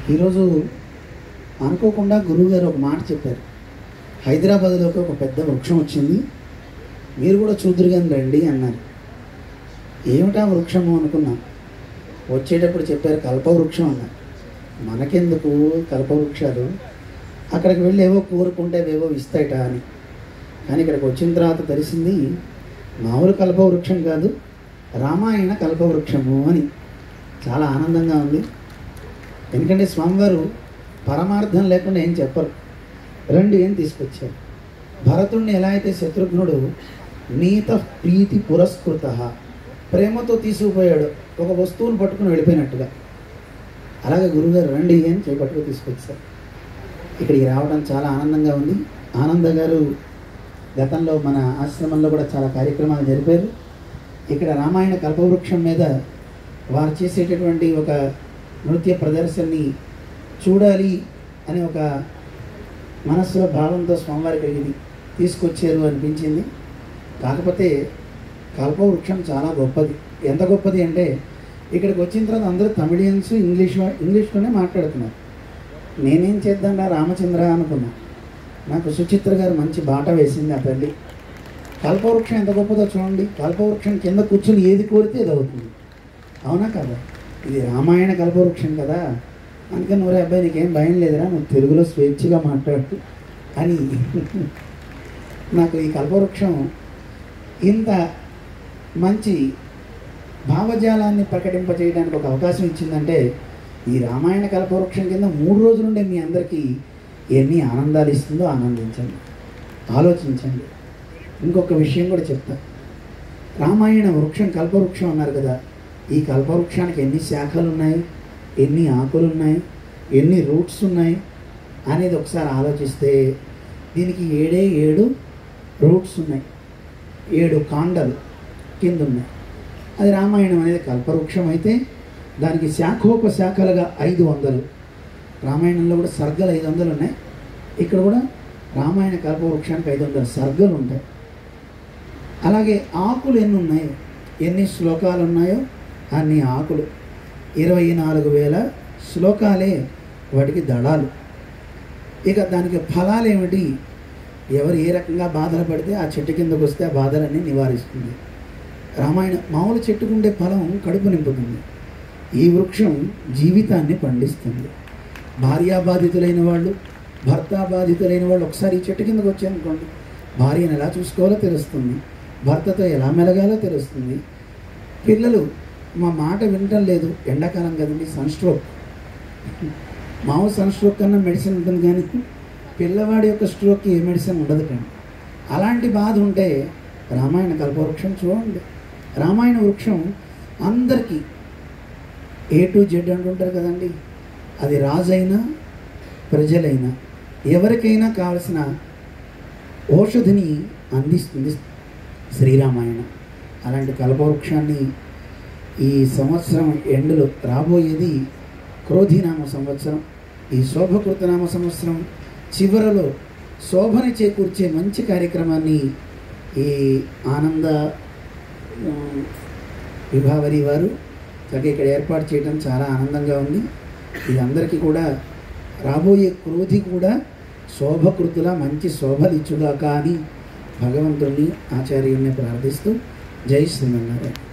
ఈరోజు అనుకోకుండా గురువుగారు ఒక మాట చెప్పారు హైదరాబాద్లోకి ఒక పెద్ద వృక్షం వచ్చింది మీరు కూడా చూద్దరు కానీ రండి అన్నారు ఏమిటా వృక్షము అనుకున్నాం వచ్చేటప్పుడు చెప్పారు కల్పవృక్షం అన్నారు మనకెందుకు కల్పవృక్షాలు అక్కడికి వెళ్ళి ఏవో కోరుకుంటే ఏవో ఇస్తాయట అని కానీ ఇక్కడికి వచ్చిన తర్వాత తెలిసింది మామూలు కల్పవృక్షం కాదు రామాయణ కల్పవృక్షము అని చాలా ఆనందంగా ఉంది ఎందుకంటే స్వామివారు పరమార్థం లేకుండా ఏం చెప్పరు రెండు ఏం తీసుకొచ్చారు భరతుణ్ణి ఎలా అయితే శత్రుఘ్నుడు నీత ప్రీతి పురస్కృత ప్రేమతో తీసుకుపోయాడు ఒక వస్తువును పట్టుకుని వెళ్ళిపోయినట్టుగా అలాగే గురుగారు రండి అని చేపట్టుకు తీసుకొచ్చారు ఇక్కడికి రావడం చాలా ఆనందంగా ఉంది ఆనంద గారు గతంలో మన ఆశ్రమంలో కూడా చాలా కార్యక్రమాలు జరిపారు ఇక్కడ రామాయణ కల్పవృక్షం మీద వారు చేసేటటువంటి ఒక నృత్య ప్రదర్శనని చూడాలి అనే ఒక మనస్సులో భావంతో స్వామివారికి ఇది తీసుకొచ్చారు అనిపించింది కాకపోతే కల్పవృక్షం చాలా గొప్పది ఎంత గొప్పది అంటే ఇక్కడికి వచ్చిన తర్వాత అందరూ తమిళియన్స్ ఇంగ్లీష్ వా- ఇంగ్లీష్లోనే మాట్లాడుతున్నారు నేనేం చేద్దాంరా రామచంద్ర అనుకున్నా నాకు సుచిత్ర గారు మంచి బాట వేసింది ఆ తల్లి కల్పవృక్షం ఎంత గొప్పదో చూడండి కల్పవృక్షం కింద కూర్చుని ఏది కోరితే అది అవుతుంది అవునా కదా ఇది రామాయణ కల్పవృక్షం కదా అందుకని నువ్వు అబ్బాయి నీకేం భయం లేదురా నువ్వు తెలుగులో స్వేచ్ఛగా మాట్లాడు అని నాకు ఈ కల్పవృక్షం ఇంత మంచి భావజాలాన్ని ప్రకటింపజేయడానికి ఒక అవకాశం ఇచ్చిందంటే ఈ రామాయణ కల్పవృక్షం కింద మూడు రోజులుండే మీ అందరికీ ఎన్ని ఆనందాలు ఇస్తుందో ఆనందించండి ఆలోచించండి ఇంకొక విషయం కూడా చెప్తా రామాయణ వృక్షం కల్పవృక్షం అన్నారు కదా ఈ కల్పవృక్షానికి ఎన్ని శాఖలు ఉన్నాయి ఎన్ని ఆకులు ఉన్నాయి ఎన్ని రూట్స్ ఉన్నాయి అనేది ఒకసారి ఆలోచిస్తే దీనికి ఏడే ఏడు రూట్స్ ఉన్నాయి ఏడు కాండలు కింద ఉన్నాయి అది రామాయణం అనేది కల్పవృక్షం అయితే దానికి శాఖోపశాఖలుగా ఐదు వందలు రామాయణంలో కూడా సర్గలు ఐదు వందలు ఉన్నాయి ఇక్కడ కూడా రామాయణ కల్పవృక్షానికి ఐదు వందల సర్గలు ఉంటాయి అలాగే ఆకులు ఎన్ని ఉన్నాయి ఎన్ని శ్లోకాలు ఉన్నాయో అన్ని ఆకులు ఇరవై నాలుగు వేల శ్లోకాలే వాటికి దళాలు ఇక దానికి ఫలాలు ఏమిటి ఎవరు ఏ రకంగా బాధలు పడితే ఆ చెట్టు కిందకు వస్తే ఆ బాధలన్నీ నివారిస్తుంది రామాయణ మామూలు చెట్టుకుండే ఫలం కడుపు నింపుతుంది ఈ వృక్షం జీవితాన్ని పండిస్తుంది భార్యాబాధితులైన వాళ్ళు భర్త బాధితులైన వాళ్ళు ఒకసారి ఈ చెట్టు కిందకు వచ్చారనుకోండి భార్యను ఎలా చూసుకోవాలో తెలుస్తుంది భర్తతో ఎలా మెలగాలో తెలుస్తుంది పిల్లలు మా మాట వినటం లేదు ఎండాకాలం కదండి సన్ స్ట్రోక్ మామూలు సన్ స్ట్రోక్ కన్నా మెడిసిన్ ఉంటుంది కానీ పిల్లవాడి యొక్క స్ట్రోక్కి ఏ మెడిసిన్ ఉండదు కానీ అలాంటి బాధ ఉంటే రామాయణ కల్పవృక్షం చూడండి రామాయణ వృక్షం అందరికీ ఏ టు జెడ్ అంటుంటారు కదండి అది రాజైనా ప్రజలైనా ఎవరికైనా కావలసిన ఔషధిని అందిస్తుంది శ్రీరామాయణం అలాంటి కల్పవృక్షాన్ని ఈ సంవత్సరం ఎండులో రాబోయేది క్రోధినామ సంవత్సరం ఈ శోభకృతనామ సంవత్సరం చివరలో శోభని చేకూర్చే మంచి కార్యక్రమాన్ని ఈ ఆనంద ఉమ్, విభావరి వారు చక్కగా ఇక్కడ ఏర్పాటు చేయడం చాలా ఆనందంగా ఉంది ఇది అందరికీ కూడా రాబోయే క్రోధి కూడా శోభకృతుల మంచి శోభలిచ్చుగాక అని భగవంతుణ్ణి ఆచార్యుల్ని ప్రార్థిస్తూ జై శ్రీమన్నారాయణ